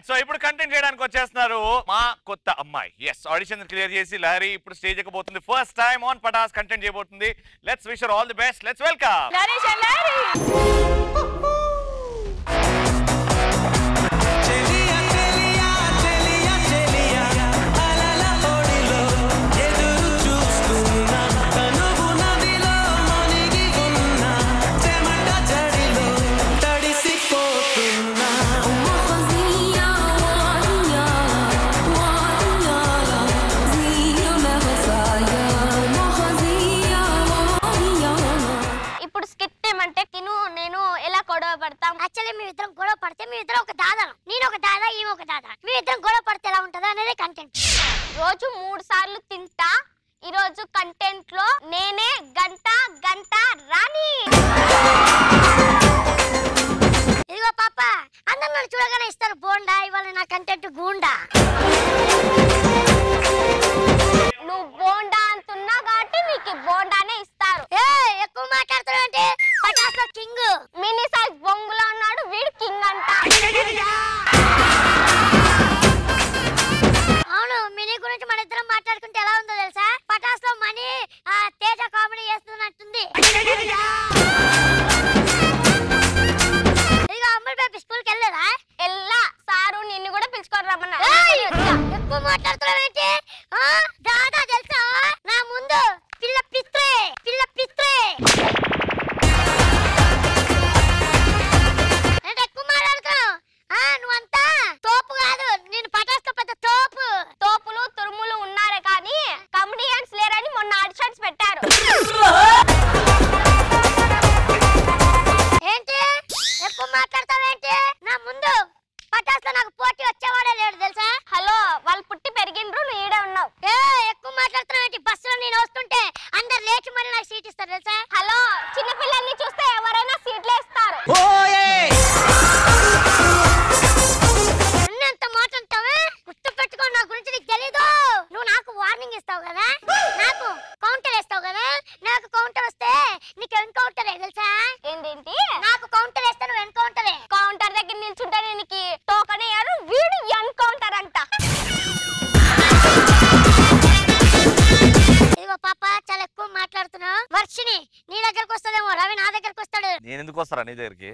Right so ఇప్పుడు content చేయడానికి వచ్చేస్తున్నారు మా కొత్త అమ్మాయి ఎస్ ఆడిషన్ క్లియర్ చేసి లహరి ఇప్పుడు స్టేజ్ ఎక్కబోతుంది first time on Patas content చేయబోతుంది let's wish all the best let's welcome Naresh లారీ చెలియా చెలియా చెలియా చెలియా అలల ఒడిలో ఎదురు చూస్తున్నా తనువు నదిలో మునిగి ఉన్నా చెమట జడిలో తడిసిపోతున్నా ఇప్పుడు స్కిట్ ఏమంటే తిను నేను ఎలా గొడవ పడతాం యాక్చువల్లీ మీ ఇద్దరం గొడవ పడితే మీ ఇద్దరం ఒక దాదాను నేను ఒక దాదా ఈమె ఒక దాదా మీ ఇద్దరం గొడవ పడితే ఎలా ఉంటుందో అనేది కంటెంట్ రోజు మూడు సార్లు తింటా ఈ రోజు కంటెంట్ లో నేనే గంట గంట రాణి ఇదిగో పాప అందరు నన్ను చూడగానే ఇస్తారు బోండా ఇవాళ నా కంటెంట్ గూండా నువ్వు బోండా అంటున్నా కాబట్టి మీకు బోండానే ఇస్తారు ఏ ఎక్కువ మాట్లాడుతున్నావు అంటే పటాస్లో కింగ్ మినీ సైజ్ బొంగులో ఉన్నాడు వీడు కింగ్ అంట అవును మినీ గురించి మన ఇద్దరం మాట్లాడుకుంటే ఎలా ఉందో తెలుసా పటాస్ లో మనీ ఆ, తేజ కామెడీ చేస్తున్నట్టుంది ఇదిగో అమ్ముల్ బేబీ స్కూల్కి వెళ్ళలేదా ఎల్లా సారు నిన్ను కూడా పిలుచుకొని రమ్మన్నా ఏయ్! ఎక్కువ మాట్లాడుతున్నావేంటి ఆ, దాదా తెలుసా నా ముందు పిల్ల పిత్రే పిల్ల పిత్రే అంటే ఎక్కువ మాట్లాడుతున్నావు ఆ, నువ్వంతా తోపు కాదు నేను పటాస్తో పెద్ద తోపు తోపులు తురుములు ఉన్నారే కానీ కమెడియన్స్ లేరని మొన్న ఆడిషన్స్ పెట్టారు ఏంటి ఎక్కువ మాట్లాడతావేంటి నా ముందు పటాస్లో నాకు పోటీ వచ్చేవాడే లేడు తెలుసా హలో వాళ్ళు పుట్టి పెరిగిండ్రు నువ్వు ఈడే ఉన్నావు ఏ ఎక్కువ మాట్లాడుతున్నావేంటి బస్సులో నేను వస్తుంటే అందరు లేచి మరి నాకు సీట్ ఇస్తారు తెలుసా హలో చిన్నపిల్లల్ని చూస్తే ఎవరైనా సీట్లు వేస్తారు ఓయే అన్నంత మాట అంటావే గుర్తు పెట్టుకో నా గురించి నీకు తెలీదు నువ్వు నాకు వార్నింగ్ ఇస్తావు కదా నాకు కౌంటర్ వేస్తావు కదా నాకు కౌంటర్ వస్తే నీకు ఎన్కౌంటరే తెలుసా ఏంటేంటి నాకు కౌంటర్ వేస్తే నువ్వు ఎన్కౌంటరే కౌంటర్ దగ్గర నిల్చుంటే నీకు టోకన్ అయ్యారు వీడు ఎన్కౌంటర్ అంట ఇదిగో పాప చాలా ఎక్కువ మాట్లాడుతున్నావు వర్షిని నీ దగ్గరకు వస్తుందేమో రవి నా దగ్గరకు వస్తాడు నేను ఎందుకు వస్తారా నీ దగ్గరికి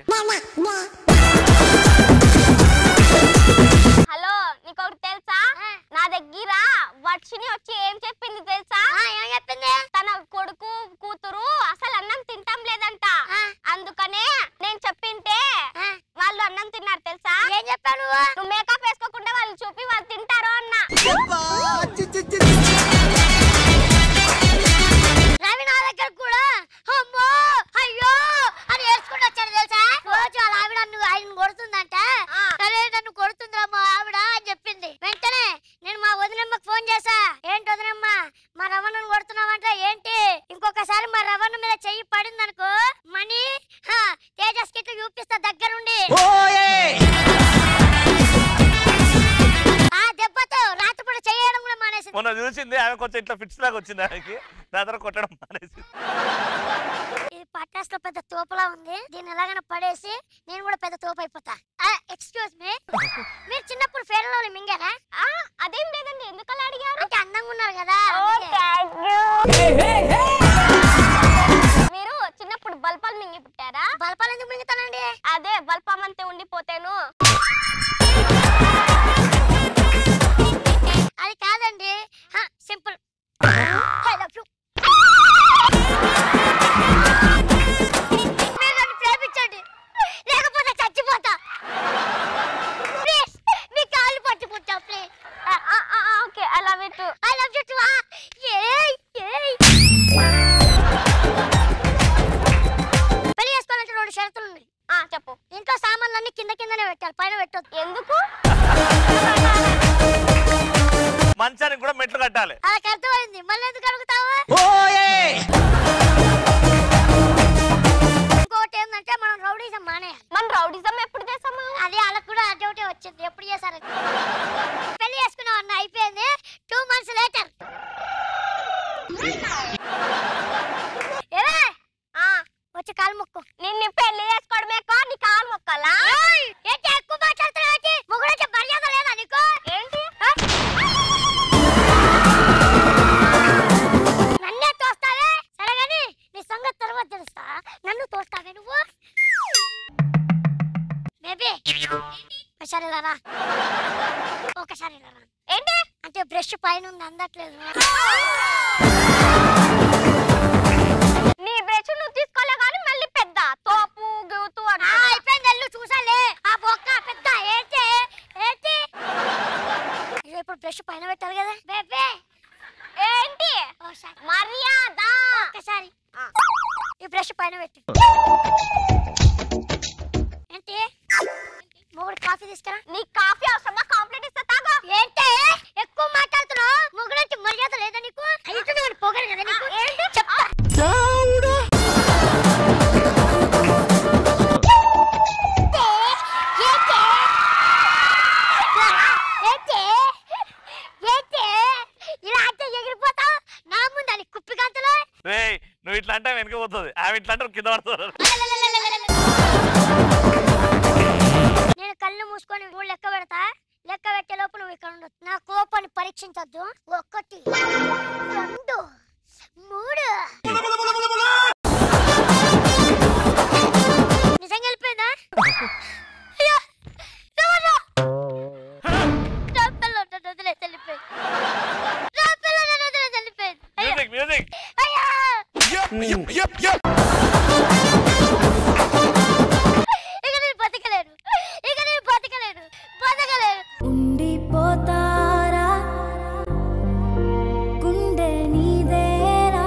హలో నీకు ఒకటి తెలుసా ఆ. నా దగ్గర వర్షిని వచ్చి ఏం చెప్పింది తెలుసా ఆ, ఏం చెప్పింది తన కొడుకు కూతురు అసలు అన్నం తింటాం లేదంట ఆ. అందుకనే నేను చెప్పింటే ఆ, వాళ్ళు అన్నం తిన్నారు తెలుసా ఏం చెప్పావు నువ్వు నువ్వు మేకప్ వేసుకోకుండా వాళ్ళు చూపి వాళ్ళు తింటారు అన్న రవి నా దగ్గర కూడా అమ్మో అయ్యో అని ఏడ్చుకుంటూ వచ్చాడు తెలుసా రోజు వాళ్ళ ఆవిడ నువ్వు ఆయన కొడుతుందంట ఆ. సరే నన్ను కొడుతుందిరా మా ఆవిడ అని చెప్పింది వెంటనే నేను మా వదినమ్మకి ఫోన్ చేసా ఏంటి వదినమ్మ మా రవణను కొడుతున్నావంటే ఏంటి ఇంకొకసారి మా రవణ మీద చెయ్యి పడింది అనుకో మనీ హా, తేజస్ కిట్లు చూపిస్తా దగ్గరుండి ఓయే ఆ దెబ్బతో రాత్రిపూట చేయడం కూడా మానేసింది మొన్న చూసింది ఆమె కొంచెం ఇట్లా ఫిట్స్ లాగా వచ్చింది ఆమెకి దాని తర్వాత కొట్టడం మానేసి ఇది పటాస్ లో పెద్ద తోపులా ఉంది దీన్ని ఎలాగైనా పడేసి నేను కూడా పెద్ద తోపు అయిపోతా ఎక్స్క్యూజ్ మీ మీరు చిన్నప్పుడు ఫేర్ లో మింగారా ఆ, అదేం లేదండి ఎందుకు అలా అడిగారు అంటే అందంగా ఉన్నారు కదా ఓ, అందుకే. thank you. మీరు చిన్నప్పుడు బల్పాలు మింగి పుట్టారా బలపాలు ఎందుకు మింగుతానండి అదే బల్పం అంతే ఉండిపోతేను అది కాదండి సింపుల్ మీరు నన్ను ప్రేమించండి లేకపోతే చచ్చిపోతా ప్లీజ్ మీ కాళ్ళు పట్టుకుంటా please okay I love it I love you too ఏయ్ ఏయ్ నన్ను తోస్తావే నువ్వు బేబీ ఒకసారి ఇలా రా ఒకసారి ఇలా రా ఏంటి అంటే బ్రష్ పైన ఉంది అందట్లేదు నీ బ్రష్ నువ్వు తీసుకోలే కానీ మళ్ళీ పెద్ద తోపు గూతు ఆ, అంటే అయిపోయింది వెళ్ళు చూసాలే ఆ బొక్క పెద్ద ఏంటి ఏంటి ఇదిగో ఇప్పుడు బ్రష్ పైన పెట్టాలి కదా బేబీ ఏంటి ఒకసారి మర్యాద ఒక్కసారి ఈ బ్రష్ పైన పెట్టు ఏంటి మొగుడు కాఫీ తీసుకురా నీ కాఫీ అవసరమా కాంప్లీట్ ఇస్తా తాగా ఏంటి ఎక్కువ మాట్లాడుతున్నావు మొగుడంటే మర్యాద లేదా నీకు అయితే నేను పోగలను కదా నీకు ఏంటి చెప్తా ఏంటి? ఏంటి? ఏంటి? ఇలా అంటే ఎగిరిపోతావు నా ముందు అని కుప్పి గంతలు రేయ్ నువ్వు ఇట్లా అంటే వెనక పోతుంది ఆమె ఇట్లా అంటే కింద పడుతుంది నేను కళ్ళు మూసుకొని మూడు లెక్క పెడతా లెక్క పెట్టే లోపు నువ్వు ఇక్కడ ఉండొచ్చు నా కోపాన్ని పరీక్షించొద్దు ఒకటి రెండు మూడు నిజంగా వెళ్ళిపోయిందా అయ్యో, ఎవరు? నా పిల్ల నన్ను వదిలేసి వెళ్ళిపోయింది. నా పిల్ల నన్ను వదిలేసి వెళ్ళిపోయింది. అయ్యో, మ్యూజిక్ మ్యూజిక్ అయ్యో. ఇక నేను బతకలేను ఇక నేను బతకలేను బతకలేను ఉండిపోతారా గుండె నీదేరా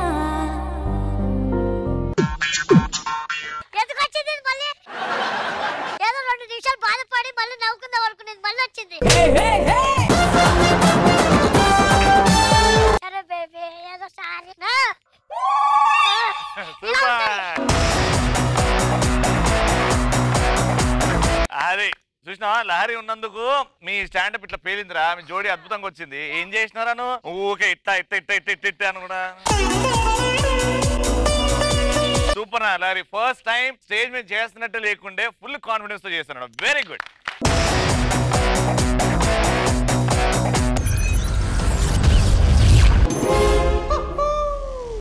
ఎందుకు వచ్చింది ఇది మళ్ళీ ఏదో రెండు నిమిషాలు బాధపడి మళ్ళీ నవ్వుకుందాం అనుకునేది మళ్ళీ వచ్చింది సరే బేబీ ఏదో సారీ నా. ఇలా ఉంటుంది. అది చూసినావా లహరి ఉన్నందుకు మీ స్టాండప్ ఇట్లా పేలిందిరా మీ జోడి అద్భుతంగా వచ్చింది ఏం చేసినారా నువ్వు ఊకే ఇట్ట ఇట్ట ఇట్ట ఇట్ట ఇట్ట ఇట్ట అని కూడా సూపర్ నా లహరి ఫస్ట్ టైం స్టేజ్ మీద చేస్తున్నట్టు లేకుండే ఫుల్ కాన్ఫిడెన్స్ తో చేస్తున్నాడు వెరీ గుడ్